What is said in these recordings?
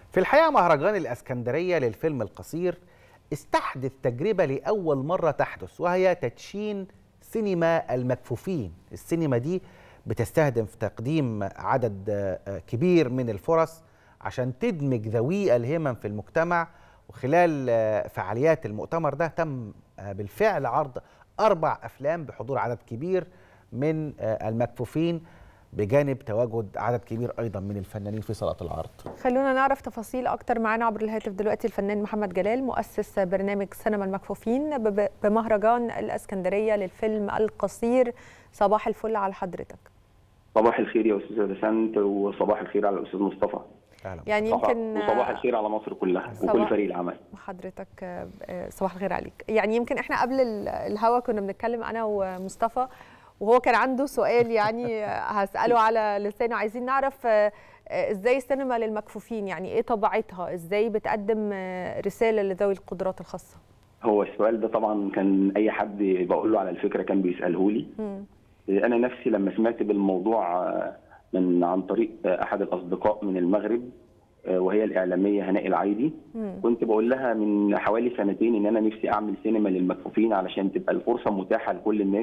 في الحقيقة مهرجان الأسكندرية للفيلم القصير استحدث تجربة لأول مرة تحدث وهي تدشين سينما المكفوفين السينما دي بتستهدف تقديم عدد آه، كبير من الفرص عشان تدمج ذوي الهمم في المجتمع وخلال آه، فعاليات المؤتمر ده تم آه، بالفعل عرض أربع أفلام بحضور عدد كبير من آه، المكفوفين بجانب تواجد عدد كبير أيضا من الفنانين في صالة العرض خلونا نعرف تفاصيل أكتر معانا عبر الهاتف دلوقتي الفنان محمد جلال مؤسس برنامج سينما المكفوفين ب- بمهرجان الإسكندرية للفيلم القصير صباح الفل على حضرتك صباح الخير يا استاذ بسنت وصباح الخير على الاستاذ مصطفى أهلا يعني صباح- يمكن وصباح الخير على مصر كلها صباح- وكل فريق العمل حضرتك آه، آه، صباح الخير عليك يعني يمكن احنا قبل ال- الهوا كنا بنتكلم انا ومصطفى وهو كان عنده سؤال يعني آه، هسأله على لسانه عايزين نعرف آه، آه، ازاي السينما للمكفوفين يعني ايه طبيعتها ازاي بتقدم آه، رسالة لذوي القدرات الخاصة هو السؤال ده طبعا كان اي حد بقول له على الفكره كان بيساله لي مم. انا نفسي لما سمعت بالموضوع آه، من عن طريق آه، احد الاصدقاء من المغرب آه، وهي الاعلاميه هناء العايدي مم. كنت بقول لها من حوالي سنتين ان انا نفسي اعمل سينما للمكفوفين علشان تبقى الفرصه متاحه لكل الناس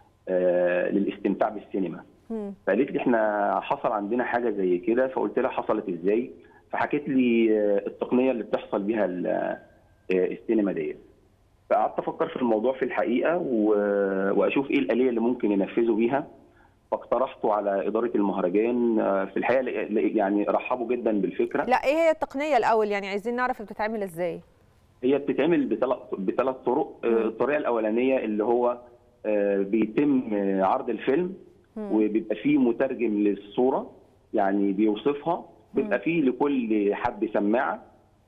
آه، للاستمتاع بالسينما مم. فقالت لي احنا حصل عندنا حاجه زي كده فقلت لها حصلت ازاي فحكت لي آه، التقنيه اللي بتحصل بيها ال- آه، السينما ديت فقعدت افكر في الموضوع في الحقيقه و- واشوف ايه الاليه اللي ممكن ينفذوا بيها فاقترحته على اداره المهرجان آه، في الحقيقه ل- ل- يعني رحبوا جدا بالفكره لا ايه هي التقنية الاول يعني عايزين نعرف بتتعمل ازاي هي بتتعمل بثلاث بثلاث طرق آه، الطريقه الاولانيه اللي هو آه، بيتم آه، عرض الفيلم وبيبقى فيه مترجم للصوره يعني بيوصفها بيبقى فيه لكل حد سماعه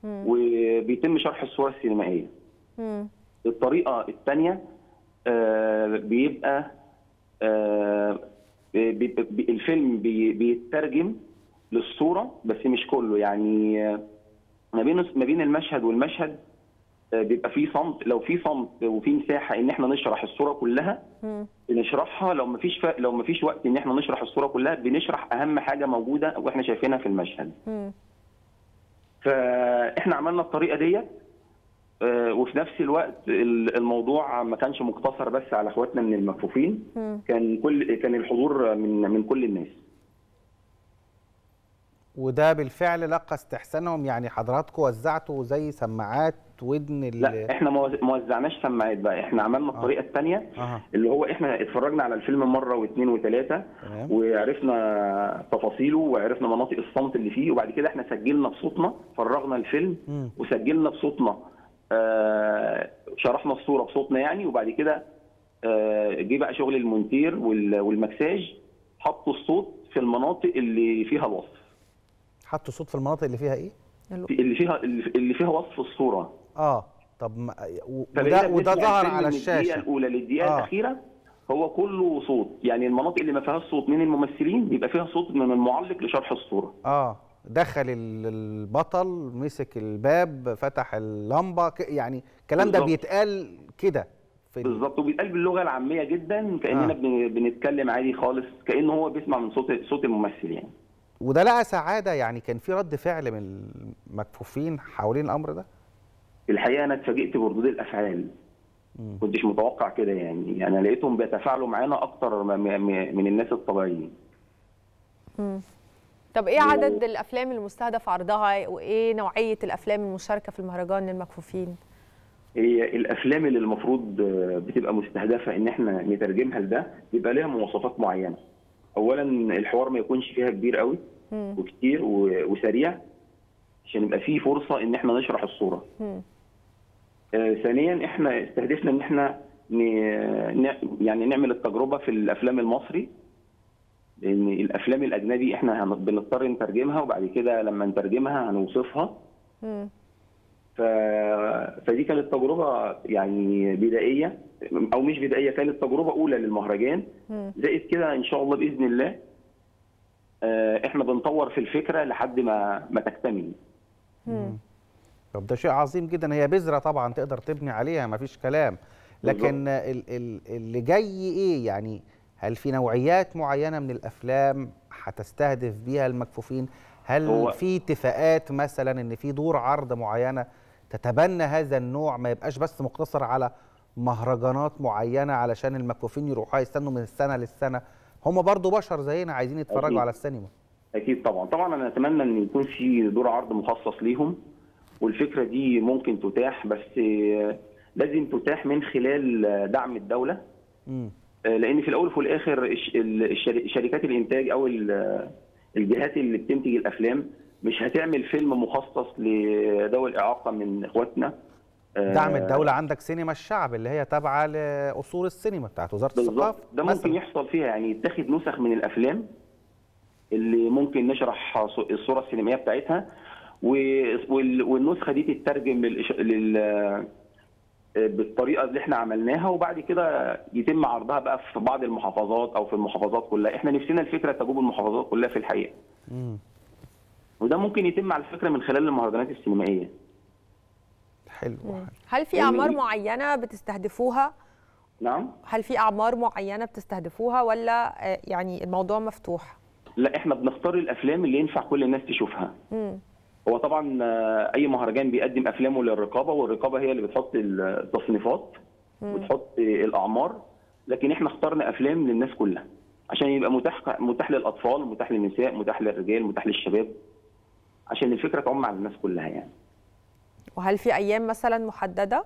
وبيتم شرح الصوره السينمائيه مم. الطريقه الثانيه بيبقى آه، بيبقى بي- الفيلم بي- بيترجم للصوره بس مش كله يعني آه، ما بين ما بين المشهد والمشهد آه، بيبقى في صمت لو في صمت وفي مساحه ان احنا نشرح الصوره كلها مم. بنشرحها لو ما فيش ف... لو ما فيش وقت ان احنا نشرح الصوره كلها بنشرح اهم حاجه موجوده واحنا شايفينها في المشهد مم. فاحنا عملنا الطريقه ديت آه، وفي نفس الوقت ال- الموضوع ما كانش مقتصر بس على اخواتنا من المكفوفين مم. كان كل كان الحضور من من كل الناس وده بالفعل لقى استحسانهم يعني حضراتكم وزعتوا زي سماعات ودن ال- لا احنا ما وز- ما وزعناش سماعات بقى احنا عملنا الطريقه الثانيه أها. اللي هو احنا اتفرجنا على الفيلم مره واثنين وثلاثه تمام. وعرفنا تفاصيله وعرفنا مناطق الصمت اللي فيه وبعد كده احنا سجلنا بصوتنا فرغنا الفيلم مم. وسجلنا بصوتنا آه، شرحنا الصوره بصوتنا يعني وبعد كده آه، جه بقى شغل المونتير وال- والمكساج حطوا الصوت في المناطق اللي فيها الوصف حطوا صوت في المناطق اللي فيها ايه؟ اللي فيها اللي فيها وصف الصوره اه طب ما و- فبقينا وده وده بنسمع ظهر الفيلم على من الدقيقه الشاشه الاولى للدقيقه آه. الاخيره هو كله صوت يعني المناطق اللي ما فيهاش صوت من الممثلين بيبقى فيها صوت من المعلق لشرح الصوره اه دخل ال- البطل مسك الباب فتح اللمبه ك- يعني الكلام ده بالظبط. بيتقال كده في ال- بالظبط وبيتقال باللغه العاميه جدا كاننا آه. بن- بنتكلم عادي خالص كانه هو بيسمع من صوت صوت الممثل يعني وده لقى سعاده يعني كان في رد فعل من المكفوفين حوالين الامر ده الحقيقه انا اتفاجئت بردود الافعال كنتش متوقع كده يعني يعني انا لقيتهم بيتفاعلوا معانا اكتر م- م- من الناس الطبيعيين طب ايه عدد الافلام المستهدف عرضها وايه نوعية الافلام المشاركة في المهرجان للمكفوفين هي الافلام اللي المفروض آه، بتبقى مستهدفه ان احنا نترجمها لده بيبقى لها مواصفات معينه اولا الحوار ما يكونش فيها كبير قوي مم. وكتير و- وسريع عشان يبقى فيه فرصه ان احنا نشرح الصوره مم. آه، ثانيا احنا استهدفنا ان احنا ن- ن- يعني نعمل التجربه في الافلام المصري لان الافلام الاجنبي احنا هن- بنضطر نترجمها وبعد كده لما نترجمها هنوصفها مم. ف... فدي كانت تجربه يعني بدائيه او مش بدائيه كانت تجربه اولى للمهرجان مم. زائد كده ان شاء الله باذن الله آه، احنا بنطور في الفكره لحد ما ما تكتمل مم. طب ده شيء عظيم جدا هي بذره طبعا تقدر تبني عليها مفيش كلام لكن ال ال اللي جاي ايه يعني هل في نوعيات معينه من الافلام هتستهدف بيها المكفوفين هل هو- في اتفاقات مثلا ان في دور عرض معينه تتبنى هذا النوع ما يبقاش بس مقتصر على مهرجانات معينه علشان المكفوفين يروحوا يستنوا من السنه للسنه هم برضو بشر زينا عايزين يتفرجوا أكيد. على السينما اكيد طبعا طبعا انا اتمنى ان يكون في دور عرض مخصص ليهم والفكره دي ممكن تتاح بس آه، لازم تتاح من خلال آه، دعم الدوله مم. آه، لان في الاول وفي الاخر الش- ال- الشري- شركات الانتاج او ال- آه، الجهات اللي بتنتج الافلام مش هتعمل فيلم مخصص لذوي الاعاقه من اخواتنا آه، دعم الدوله عندك سينما الشعب اللي هي تابعه لاصول السينما بتاعت وزاره بالظبط الثقافه ده ممكن مثلاً. يحصل فيها يعني يتاخد نسخ من الافلام اللي ممكن نشرح ص- الصوره السينمائيه بتاعتها و- وال- والنسخه دي تترجم للإش- لل بالطريقه اللي احنا عملناها وبعد كده يتم عرضها بقى في بعض المحافظات او في المحافظات كلها احنا نفسنا الفكره تجوب المحافظات كلها في الحقيقه مم. وده ممكن يتم على فكره من خلال المهرجانات السينمائيه حلو حلو. هل في لأن اعمار دي- معينه بتستهدفوها نعم هل في اعمار معينه بتستهدفوها ولا آه، يعني الموضوع مفتوح لا احنا بنختار الافلام اللي ينفع كل الناس تشوفها مم. هو طبعا آه، اي مهرجان بيقدم افلامه للرقابه والرقابه هي اللي بتحط التصنيفات وتحط الاعمار لكن احنا اخترنا افلام للناس كلها عشان يبقى متاح متاح للاطفال متاح للنساء متاح للرجال متاح للشباب عشان الفكره تعم على الناس كلها يعني وهل في ايام مثلا محدده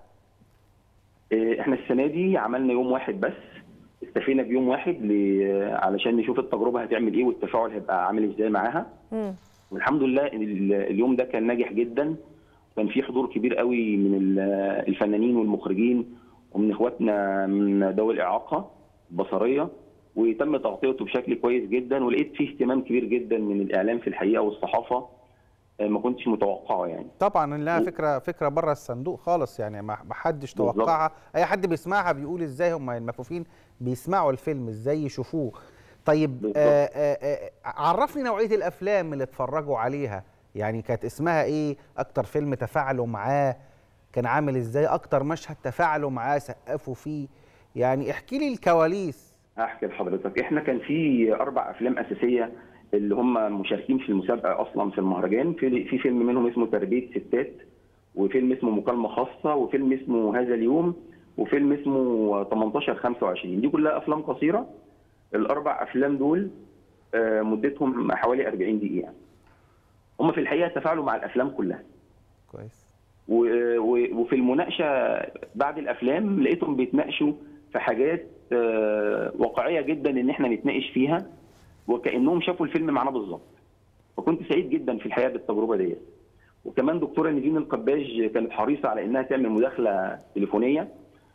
آه، احنا السنه دي عملنا يوم واحد بس استفينا بيوم واحد ل- علشان نشوف التجربه هتعمل ايه والتفاعل هيبقى عامل ازاي معاها مم. والحمد لله ال- اليوم ده كان ناجح جدا كان في حضور كبير قوي من ال- الفنانين والمخرجين ومن اخواتنا من ذوي الاعاقه البصريه وتم تغطيته بشكل كويس جدا ولقيت فيه اهتمام كبير جدا من الاعلام في الحقيقه والصحافه آه، ما كنتش متوقعه يعني طبعا لها و- فكره فكره بره الصندوق خالص يعني ما ما حدش بالظبط. توقعها اي حد بيسمعها بيقول ازاي هم المكفوفين بيسمعوا الفيلم ازاي يشوفوه طيب بالظبط. آه آه آه عرفني نوعيه الافلام اللي اتفرجوا عليها يعني كانت اسمها ايه اكتر فيلم تفاعلوا معاه كان عامل ازاي اكتر مشهد تفاعلوا معاه سقفوا فيه يعني احكي لي الكواليس هحكي لحضرتك احنا كان في اربع افلام اساسيه اللي هم مشاركين في المسابقه اصلا في المهرجان في في فيلم منهم اسمه تربيه ستات وفيلم اسمه مكالمه خاصه وفيلم اسمه هذا اليوم وفيلم اسمه 18 25 دي كلها افلام قصيره الاربع افلام دول آه، مدتهم حوالي 40 دقيقه هم في الحقيقه تفاعلوا مع الافلام كلها كويس و- و- وفي المناقشه بعد الافلام لقيتهم بيتناقشوا في حاجات آه، واقعيه جدا ان احنا نتناقش فيها وكانهم شافوا الفيلم معانا بالظبط فكنت سعيد جدا في الحقيقه بالتجربه ديت وكمان دكتوره نيفين القباج كانت حريصه على انها تعمل مداخله تليفونيه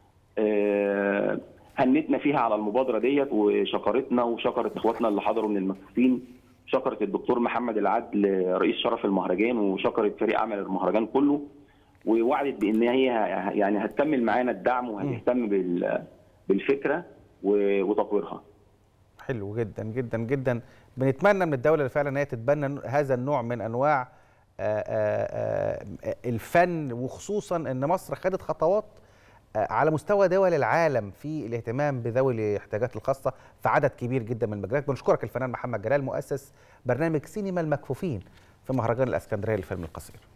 آه، هنتنا فيها على المبادره ديت وشكرتنا وشكرت اخواتنا اللي حضروا من المكفوفين شكرت الدكتور محمد العدل رئيس شرف المهرجان وشكرت فريق عمل المهرجان كله ووعدت بان هي يعني هتكمل معانا الدعم وهتهتم بال- بالفكره و- وتطويرها حلو جدا جدا جدا بنتمنى من الدوله فعلا ان هي تتبنى هذا النوع من انواع آه، آه، آه، الفن وخصوصا ان مصر خدت خطوات آه، على مستوى دول العالم في الاهتمام بذوي الاحتياجات الخاصه في عدد كبير جدا من المجالات بنشكرك الفنان محمد جلال مؤسس برنامج سينما المكفوفين في مهرجان الاسكندريه للفيلم القصير